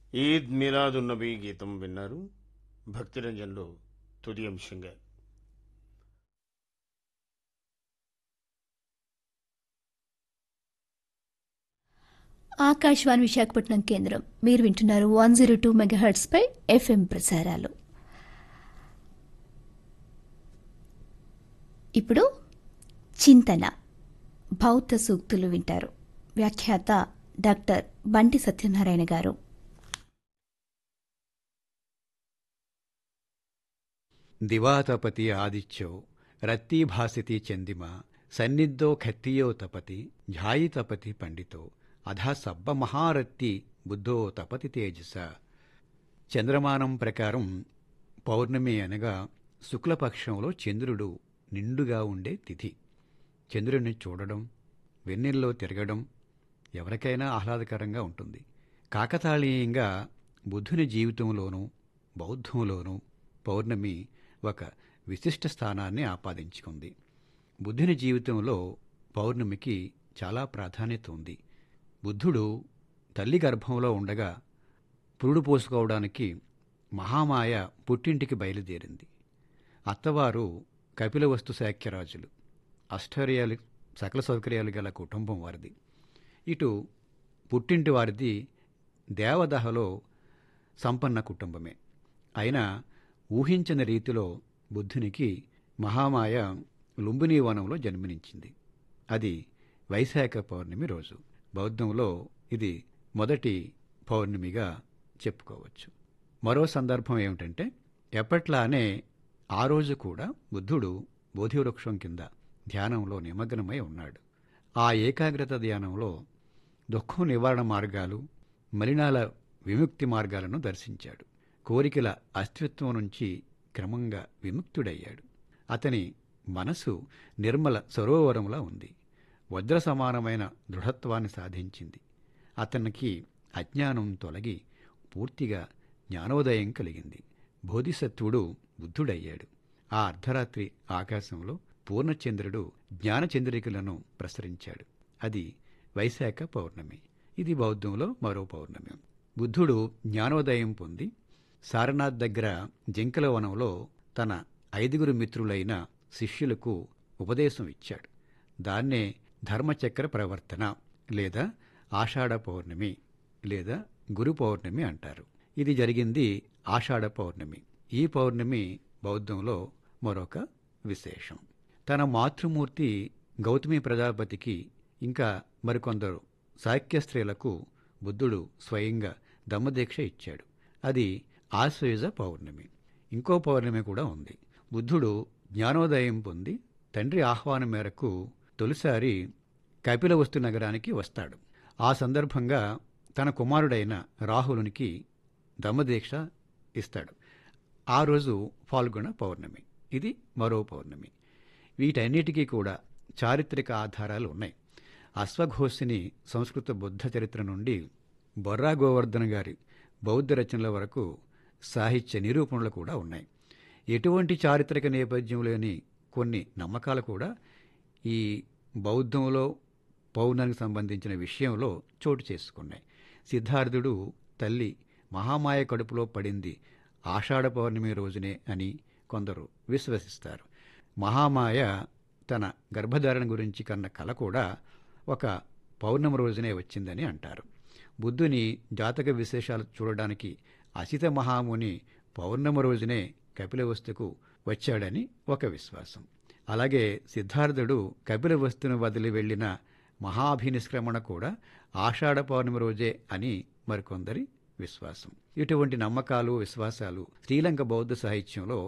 ఈద్ మిలాదున్నబీ గీతం విన్నారు భక్తిరంజన్లో తుది అంశంగా ఆకాశవాణి విశాఖపట్నం కేంద్రం మీరు వింటున్నారు వన్ జీరో టూ మెగాహర్ట్స్ పై ఎఫ్ఎం ప్రసారాలు ఇప్పుడు చింతన బౌద్ధ సూక్తులు వింటారు వ్యాఖ్యాత డాక్టర్ బంటి సత్యనారాయణ గారు ದಿವಾತಪತಿ ಆದಿತ್ಯೋ ರತ್ತೀಭಾಸಿತಿ ಚಂದಿಮ ಸನ್ನಿಧೋ ಖತ್ತಿಯೋ ತಪತಿ ಝಾಯಿ ತಪತಿ పండితో అధా సబ్బ మహారత్తి బుద్ధో తపతి తేజస చంద్రమానం ప్రకారం పౌర్ణమి అనగా శుక్లపక్షంలో చంద్రుడు నిండుగా ఉండే తిథి చంద్రుడిని చూడడం వెన్నెల్లో తిరగడం ఎవరికైనా ఆహ్లాదకరంగా ఉంటుంది కాకతాళీయంగా బుద్ధుని జీవితంలోనూ బౌద్ధంలోనూ పౌర్ణమి ఒక విశిష్ట స్థానాన్ని ఆపాదించుకుంది బుద్ధుని జీవితంలో పౌర్ణమికి చాలా ప్రాధాన్యత ఉంది బుద్ధుడు తల్లి గర్భంలో ఉండగా పురుడు పోసుకోవడానికి మహామాయ పుట్టింటికి బయలుదేరింది అత్తవారు కపిలవస్తు శాక్యరాజులు అష్టర్యాలు సకల సౌకర్యాలు గల కుటుంబం వారిది ఇటు పుట్టింటి వారిది దేవదహలో సంపన్న కుటుంబమే అయినా ఊహించని రీతిలో బుద్ధునికి మహామాయ లుంబిని వనంలో జన్మనించింది అది వైశాఖ పౌర్ణమి రోజు బౌద్ధంలో ఇది మొదటి పౌర్ణమిగా చెప్పుకోవచ్చు మరో సందర్భం ఏమిటంటే ఎప్పట్లానే ఆ రోజు కూడా బుద్ధుడు బోధివృక్షం కింద ధ్యానంలో నిమగ్నమై ఉన్నాడు ఆ ఏకాగ్రత ధ్యానంలో దుఃఖం నివారణ మార్గాలు మలినాల విముక్తి మార్గాలను దర్శించాడు కోరికల అస్తిత్వం నుంచి క్రమంగా విముక్తుడయ్యాడు అతని మనసు నిర్మల సరోవరంలా ఉంది వజ్ర సమానమైన దృఢత్వాన్ని సాధించింది అతనికి అజ్ఞానం తొలగి పూర్తిగా జ్ఞానోదయం కలిగింది బోధిసత్వుడు బుద్ధుడయ్యాడు ఆ అర్ధరాత్రి ఆకాశంలో పూర్ణచంద్రుడు జ్ఞానచంద్రికలను ప్రసరించాడు అది వైశాఖ పౌర్ణమి ఇది బౌద్ధంలో మరో పౌర్ణమి బుద్ధుడు జ్ఞానోదయం పొంది సారనాథ్ దగ్గర జింకల వనంలో తన ఐదుగురు మిత్రులైన శిష్యులకు ఉపదేశం ఇచ్చాడు దాన్నే ధర్మచక్ర ప్రవర్తన లేదా ఆషాఢ పౌర్ణమి లేదా గురు పౌర్ణమి అంటారు ఇది జరిగింది ఆషాఢ పౌర్ణమి ఈ పౌర్ణమి బౌద్ధంలో మరొక విశేషం తన మాతృమూర్తి గౌతమి ప్రజాపతికి ఇంకా మరికొందరు సాఖ్య స్త్రీలకు బుద్ధుడు స్వయంగా దమ్మదీక్ష ఇచ్చాడు అది ఆశ్వయుజ పౌర్ణమి ఇంకో పౌర్ణమి కూడా ఉంది బుద్ధుడు జ్ఞానోదయం పొంది తండ్రి ఆహ్వానం మేరకు తొలిసారి కపిలవస్తు నగరానికి వస్తాడు ఆ సందర్భంగా తన కుమారుడైన రాహులునికి దమ్మదీక్ష ఇస్తాడు ఆ రోజు పాల్గొన పౌర్ణమి ఇది మరో పౌర్ణమి వీటన్నిటికీ కూడా చారిత్రక ఆధారాలు ఉన్నాయి అశ్వఘోషిని సంస్కృత బుద్ధ చరిత్ర నుండి బొర్రా గోవర్ధన్ గారి బౌద్ధ రచనల వరకు సాహిత్య నిరూపణలు కూడా ఉన్నాయి ఎటువంటి చారిత్రక నేపథ్యం లేని కొన్ని నమ్మకాలు కూడా ఈ బౌద్ధంలో పౌర్ణానికి సంబంధించిన విషయంలో చోటు చేసుకున్నాయి సిద్ధార్థుడు తల్లి మహామాయ కడుపులో పడింది ఆషాఢ పౌర్ణమి రోజునే అని కొందరు విశ్వసిస్తారు మహామాయ తన గర్భధారణ గురించి కన్న కల కూడా ఒక పౌర్ణమి రోజునే వచ్చిందని అంటారు బుద్ధుని జాతక విశేషాలు చూడడానికి అసిత మహాముని పౌర్ణమి రోజునే కపిలవస్తుకు వచ్చాడని ఒక విశ్వాసం అలాగే సిద్ధార్థుడు కపిలవస్తును వదిలి వెళ్లిన మహాభినిష్క్రమణ కూడా ఆషాఢ పౌర్ణమి రోజే అని మరికొందరి విశ్వాసం ఇటువంటి నమ్మకాలు విశ్వాసాలు శ్రీలంక బౌద్ధ సాహిత్యంలో